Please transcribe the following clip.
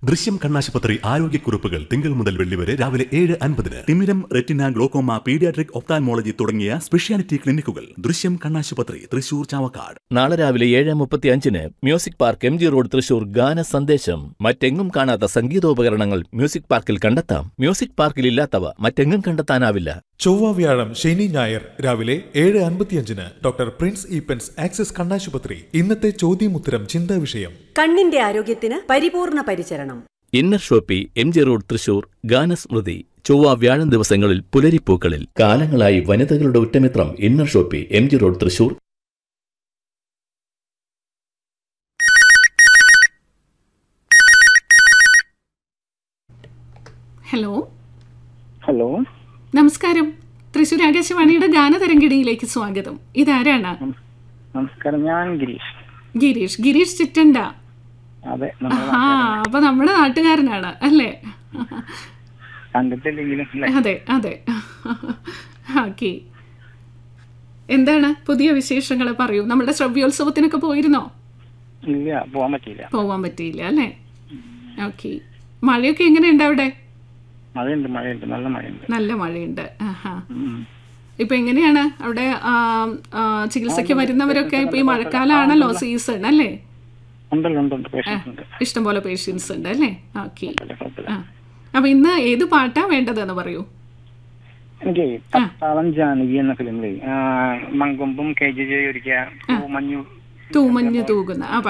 ദൃശ്യം കണ്ണാശുപത്രി ആരോഗ്യക്കുറിപ്പുകൾ തിങ്കൾ മുതൽ വെള്ളി വരെ രാവിലെ ഏഴ് അൻപതിന് തിമിരം റെറ്റിന ഗ്ലോക്കോമ പീഡിയാട്രിക് ഒപ്താൽമോളജി തുടങ്ങിയ സ്പെഷ്യാലിറ്റി ക്ലിനിക്കുകൾ ദൃശ്യം കണ്ണാശുപത്രി തൃശൂർ ചാവക്കാട് നാളെ രാവിലെ ഏഴ് മുപ്പത്തി അഞ്ചിന് music park M G road Thrissur ഗാന സന്ദേശം മറ്റെങ്ങും കാണാത്ത സംഗീതോപകരണങ്ങൾ മ്യൂസിക് പാർക്കിൽ കണ്ടെത്താം മ്യൂസിക് പാർക്കിൽ ഇല്ലാത്തവ മറ്റെങ്ങും കണ്ടെത്താനാവില്ല ചൊവ്വ വ്യാഴം ശനി ഞായർ രാവിലെ ഏഴ് അൻപത്തിയഞ്ചിന് ഡോക്ടർ പ്രിൻസ് ഈപ്പൻസ് ആക്സിസ് കണ്ണാശുപത്രി ഇന്നത്തെ ചോദ്യമുത്തരം ചിന്താ വിഷയം കണ്ണിന്റെ ആരോഗ്യത്തിന് പരിപൂർണ പരിചരണം inner shoppe M G road Thrissur ഗാനസ്മൃതി ചൊവ്വ വ്യാഴം ദിവസങ്ങളിൽ പുലരിപ്പൂക്കളിൽ കാലങ്ങളായി വനിതകളുടെ ഉറ്റമിത്രം inner shoppe M G road Thrissur hello hello നമസ്കാരം തൃശ്ശൂർ ആകാശവാണിയുടെ ഗാനതരംഗിണിയിലേക്ക് സ്വാഗതം ഇതാരാണ് നമസ്കാരം ഞാൻ ഗിരീഷ് ഗിരീഷ് ഗിരീഷ് ചിറ്റണ്ട അതെ നമ്മൾ ആ അപ്പൊ നമ്മുടെ നാട്ടുകാരനാണ് അല്ലേ കണ്ടിട്ടില്ലെങ്കിലും അല്ലേ അതെ അതെ ഓക്കെ എന്താണ് പുതിയ വിശേഷങ്ങൾ പറയൂ നമ്മുടെ ശ്രവ്യോത്സവത്തിനൊക്കെ പോയിരുന്നോ ഇല്ല പോവാൻ പറ്റിയില്ല പോവാൻ പറ്റിയില്ല അല്ലേ ഓക്കെ മഴയൊക്കെ എങ്ങനെയുണ്ട് അവിടെ മഴയുണ്ട് മഴയുണ്ട് നല്ല മഴയുണ്ട് നല്ല മഴയുണ്ട് ആഹാ ഉം. ഇപ്പൊ എങ്ങനെയാണ് അവിടെ ആ, ആ, ചികിത്സയ്ക്ക് വരുന്നവരൊക്കെ ഇപ്പൊ ഈ മഴക്കാലമാണല്ലോ സീസൺ അല്ലേ ഉണ്ടല്ലോ ഉണ്ട് ഉണ്ട് പേഷ്യൻസ് ഉണ്ട് ഇഷ്ടംപോലെ പേഷ്യൻസ് ഉണ്ട് അല്ലേ ഓക്കെ കുഴപ്പമില്ല, കുഴപ്പമില്ല. ആ അപ്പൊ ഇന്ന് ഏത് പാട്ടാ വേണ്ടതെന്ന് പറയൂ എനിക്ക് പട്ടാളം ജാനകി എന്ന ഫിലിമിലെ മങ്കൊമ്പും കെ ജെ ജെ ഒരുക്കിയ മഞ്ഞു തൂമഞ്ഞ് തൂകുന്ന ആ